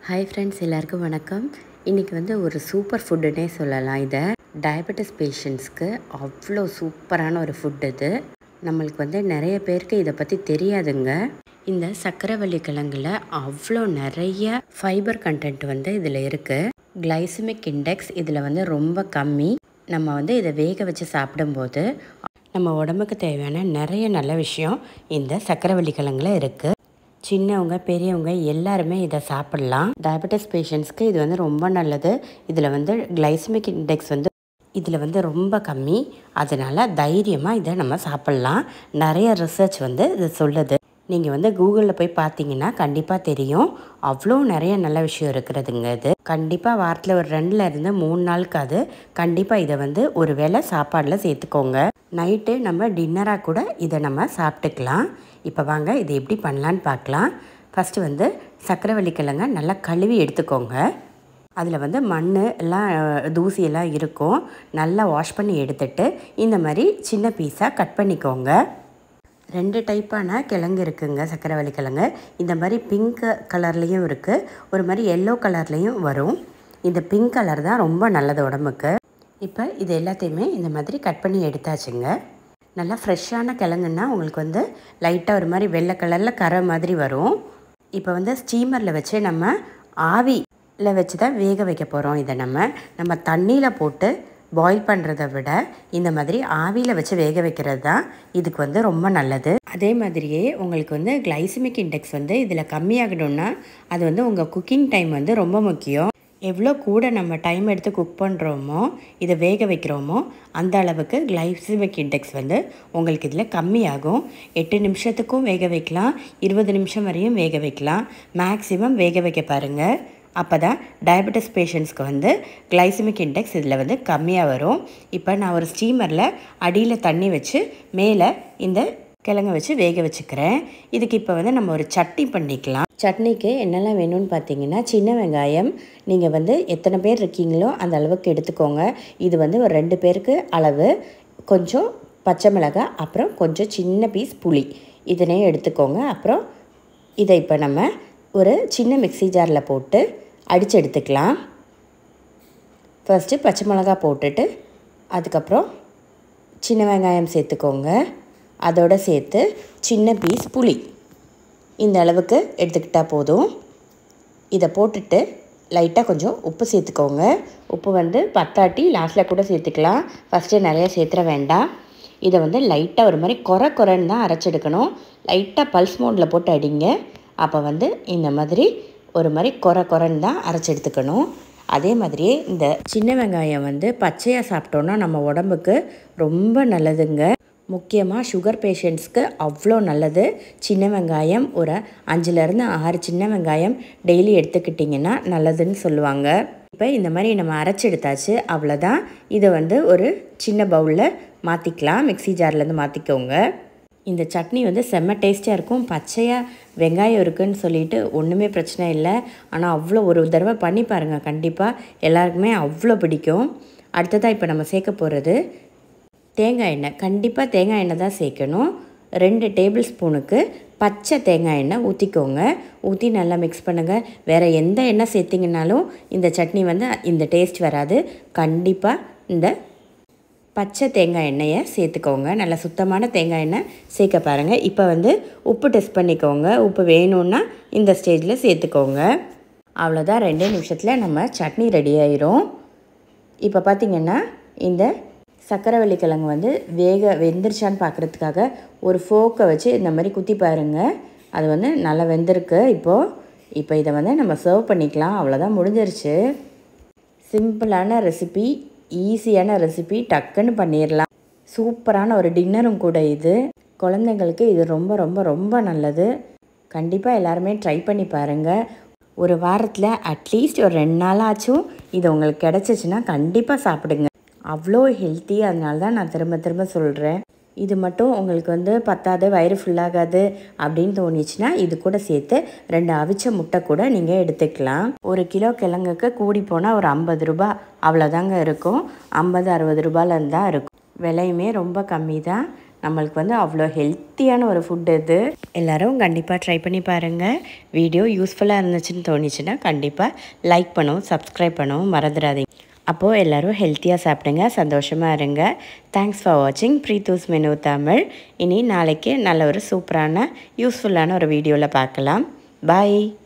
hi friends எல்லாருக்கும் வணக்கம் இன்றைக்கி வந்து ஒரு சூப்பர் ஃபுட்டுன்னே சொல்லலாம் இதை டயபெட்டிஸ் பேஷண்ட்ஸ்க்கு அவ்வளோ சூப்பரான ஒரு ஃபுட் இது நம்மளுக்கு வந்து நிறைய பேருக்கு இதை பற்றி தெரியாதுங்க இந்த சக்கரவள்ளி கிழங்குல அவ்வளோ நிறைய ஃபைபர் கண்டென்ட் வந்து இதில் இருக்குது கிளைசமிக் இண்டெக்ஸ் இதில் வந்து ரொம்ப கம்மி நம்ம வந்து இதை வேக வச்சு சாப்பிடும்போது நம்ம உடம்புக்கு தேவையான நிறைய நல்ல விஷயம் இந்த சக்கரவள்ளி கிழங்குல இருக்குது சின்னவங்க பெரியவங்க எல்லாருமே இதை சாப்பிட்லாம் டயபெட்டிஸ் பேஷண்ட்ஸ்க்கு இது வந்து ரொம்ப நல்லது இதில் வந்து கிளைசமிக் இண்டெக்ஸ் வந்து இதில் வந்து ரொம்ப கம்மி அதனால் தைரியமாக இதை நம்ம சாப்பிட்லாம் நிறைய ரிசர்ச் வந்து இது சொல்லுது நீங்கள் வந்து கூகுளில் போய் பார்த்தீங்கன்னா கண்டிப்பாக தெரியும் அவ்வளோ நிறைய நல்ல விஷயம் இருக்கிறதுங்க இது கண்டிப்பாக வாரத்தில் ஒரு ரெண்டுல இருந்து மூணு நாளுக்கு அது கண்டிப்பாக இதை வந்து ஒரு வேளை சாப்பாடில் சேர்த்துக்கோங்க நைட்டு நம்ம டின்னராக கூட இதை நம்ம சாப்பிட்டுக்கலாம் இப்போ வாங்க இது எப்படி பண்ணலான்னு பார்க்கலாம் ஃபஸ்ட்டு வந்து சக்கரவள்ளி கிழங்க நல்லா கழுவி எடுத்துக்கோங்க அதில் வந்து மண் எல்லாம் அஹ், தூசி எல்லாம் இருக்கும் நல்லா வாஷ் பண்ணி எடுத்துட்டு இந்த மாதிரி சின்ன பீஸாக கட் பண்ணிக்கோங்க ரெண்டு டைப்பான கிழங்கு இருக்குங்க சக்கரவள்ளி கிழங்கு இந்த மாதிரி பிங்க் கலர்லேயும் இருக்குது ஒரு மாதிரி எல்லோ கலர்லேயும் வரும் இந்த பிங்க் கலர் தான் ரொம்ப நல்லது உடம்புக்கு இப்போ இது எல்லாத்தையுமே இந்த மாதிரி கட் பண்ணி எடுத்தாச்சுங்க நல்லா ஃப்ரெஷ்ஷான கிழங்குன்னா உங்களுக்கு வந்து லைட்டாக ஒரு மாதிரி வெள்ளை கலரில் கரை மாதிரி வரும் இப்போ வந்து ஸ்டீமரில் வச்சு நம்ம ஆவியில் வச்சு தான் வேக வைக்க போகிறோம் இதை நம்ம நம்ம தண்ணியில் போட்டு பாயில் பண்ணுறதை விட இந்த மாதிரி ஆவியில் வச்சு வேக வைக்கிறது தான் இதுக்கு வந்து ரொம்ப நல்லது அதே மாதிரியே உங்களுக்கு வந்து கிளைசமிக் இண்டெக்ஸ் வந்து இதில் கம்மியாகணும்னா அது வந்து உங்கள் குக்கிங் டைம் வந்து ரொம்ப முக்கியம் எவ்வளோ கூட நம்ம டைம் எடுத்து குக் பண்ணுறோமோ இதை வேக வைக்கிறோமோ அந்த அளவுக்கு கிளைசிமிக் இண்டெக்ஸ் வந்து உங்களுக்கு இதில் கம்மியாகும் எட்டு நிமிஷத்துக்கும் வேக வைக்கலாம் இருபது நிமிஷம் வரையும் வேக வைக்கலாம் மேக்ஸிமம் வேக வைக்க பாருங்கள் அப்போ தான் டயபெட்டிஸ் பேஷண்ட்ஸ்க்கு வந்து கிளைசமிக் இண்டெக்ஸ் இதில் வந்து கம்மியாக வரும் இப்போ நான் ஒரு ஸ்டீமரில் அடியில் தண்ணி வச்சு மேலே இந்த கிழங்க வச்சு வேக வச்சுக்கிறேன் இதுக்கு இப்போ வந்து நம்ம ஒரு சட்னி பண்ணிக்கலாம் சட்னிக்கு என்னெல்லாம் வேணும்னு பார்த்தீங்கன்னா சின்ன வெங்காயம் நீங்கள் வந்து எத்தனை பேர் இருக்கீங்களோ அந்த அளவுக்கு எடுத்துக்கோங்க இது வந்து ஒரு ரெண்டு பேருக்கு அளவு கொஞ்சம் பச்சை மிளகாய் அப்புறம் கொஞ்சம் சின்ன பீஸ் புளி இதனையும் எடுத்துக்கோங்க அப்புறம் இதை இப்போ நம்ம ஒரு சின்ன மிக்ஸி ஜாரில் போட்டு அடித்து எடுத்துக்கலாம் ஃபர்ஸ்ட்டு பச்சை மிளகா போட்டுட்டு அதுக்கப்புறம் சின்ன வெங்காயம் சேர்த்துக்கோங்க அதோட சேர்த்து சின்ன பீஸ் புளி இந்த அளவுக்கு எடுத்துக்கிட்டால் போதும் இதை போட்டுட்டு லைட்டாக கொஞ்சம் உப்பு சேர்த்துக்கோங்க உப்பு வந்து பத்தாட்டி லாஸ்ட்டில் கூட சேர்த்துக்கலாம் ஃபஸ்ட்டு நிறைய சேர்த்துற வேண்டாம் இதை வந்து லைட்டாக ஒரு மாதிரி குறை குறைன்னு தான் அரைச்செடுக்கணும் லைட்டாக பல்ஸ் மோடில் போட்டு அடிங்க அப்போ வந்து இந்த மாதிரி ஒரு மாதிரி குறை குறைன்னு தான் அரைச்சி எடுத்துக்கணும் அதே மாதிரியே இந்த சின்ன வெங்காயம் வந்து பச்சையாக சாப்பிட்டோன்னா நம்ம உடம்புக்கு ரொம்ப நல்லதுங்க முக்கியமாக சுகர் பேஷண்ட்ஸ்க்கு அவ்வளோ நல்லது சின்ன வெங்காயம் ஒரு அஞ்சுலேருந்து ஆறு சின்ன வெங்காயம் டெய்லி எடுத்துக்கிட்டிங்கன்னா நல்லதுன்னு சொல்லுவாங்க இப்போ இந்த மாதிரி நம்ம அரைச்சி எடுத்தாச்சு அவ்வளோதான் இதை வந்து ஒரு சின்ன பவுலில் மாற்றிக்கலாம் மிக்ஸி ஜார்லேருந்து மாற்றிக்கோங்க இந்த சட்னி வந்து செம்ம டேஸ்டியாக இருக்கும் பச்சையாக வெங்காயம் இருக்குன்னு சொல்லிட்டு ஒன்றுமே பிரச்சனை இல்லை ஆனால் அவ்வளோ ஒரு தடவை பண்ணி பாருங்கள் கண்டிப்பாக எல்லாருக்குமே அவ்வளோ பிடிக்கும் அடுத்ததாக இப்போ நம்ம சேர்க்க போகிறது தேங்காய் எண்ணெய் கண்டிப்பாக தேங்காய் எண்ணெய் தான் சேர்க்கணும் ரெண்டு டேபிள் ஸ்பூனுக்கு பச்சை தேங்காய் எண்ணெய் ஊற்றிக்கோங்க ஊற்றி நல்லா மிக்ஸ் பண்ணுங்கள் வேறு எந்த எண்ணெய் சேர்த்திங்கனாலும் இந்த சட்னி வந்து இந்த டேஸ்ட் வராது கண்டிப்பாக இந்த பச்சை தேங்காய் எண்ணெயை சேர்த்துக்கோங்க நல்லா சுத்தமான தேங்காய் எண்ணெய் சேர்க்க பாருங்கள் இப்போ வந்து உப்பு டெஸ்ட் பண்ணிக்கோங்க உப்பு வேணும்னா இந்த ஸ்டேஜில் சேர்த்துக்கோங்க அவ்வளோதான் ரெண்டே நிமிஷத்தில் நம்ம சட்னி ரெடி ஆயிரும் இப்போ பார்த்திங்கன்னா இந்த சக்கரவள்ளி கிழங்கு வந்து வேக வெந்துருச்சான்னு பார்க்குறதுக்காக ஒரு ஃபோக்கை வச்சு இந்த மாதிரி குத்தி பாருங்கள் அது வந்து நல்லா வெந்திருக்கு இப்போது இப்போ இதை வந்து நம்ம சர்வ் பண்ணிக்கலாம் அவ்வளோதான் முடிஞ்சிருச்சு சிம்பிளான ரெசிபி ஈஸியான ரெசிபி டக்குன்னு பண்ணிடலாம் சூப்பரான ஒரு டின்னரும் கூட இது குழந்தைங்களுக்கு இது ரொம்ப ரொம்ப ரொம்ப நல்லது கண்டிப்பாக எல்லாருமே ட்ரை பண்ணி பாருங்கள் ஒரு வாரத்தில் அட்லீஸ்ட் ஒரு ரெண்டு நாளாச்சும் இது உங்களுக்கு கிடச்சிச்சின்னா கண்டிப்பாக சாப்பிடுங்க அவ்வளோ ஹெல்த்தி அதனால தான் நான் திரும்ப திரும்ப சொல்கிறேன் இது மட்டும் உங்களுக்கு வந்து பத்தாது வயிறு ஃபுல்லாகாது அப்படின்னு தோணுச்சுன்னா இது கூட சேர்த்து ரெண்டு அவிச்ச முட்டை கூட நீங்கள் எடுத்துக்கலாம் ஒரு கிலோ கிழங்குக்கு கூடி போனால் ஒரு ஐம்பது ரூபாய் அவ்வளோதாங்க இருக்கும் ஐம்பது அறுபது ரூபாயிலேருந்து தான் இருக்கும் விலையுமே ரொம்ப கம்மி தான் நம்மளுக்கு வந்து அவ்வளோ ஹெல்த்தியான ஒரு ஃபுட் இது எல்லோரும் கண்டிப்பாக ட்ரை பண்ணி பாருங்கள் வீடியோ யூஸ்ஃபுல்லாக இருந்துச்சுன்னு தோணுச்சுன்னா கண்டிப்பாக லைக் பண்ணவும் சப்ஸ்கிரைப் பண்ணவும் மறந்துடாதீங்க அப்போது எல்லோரும் ஹெல்த்தியாக சாப்பிடுங்க சந்தோஷமாக இருங்க தேங்க்ஸ் ஃபார் வாட்சிங் ப்ரீத்தூஸ் மெனு தமிழ் இனி நாளைக்கு நல்ல ஒரு சூப்பரான யூஸ்ஃபுல்லான ஒரு வீடியோவில் பார்க்கலாம் பாய்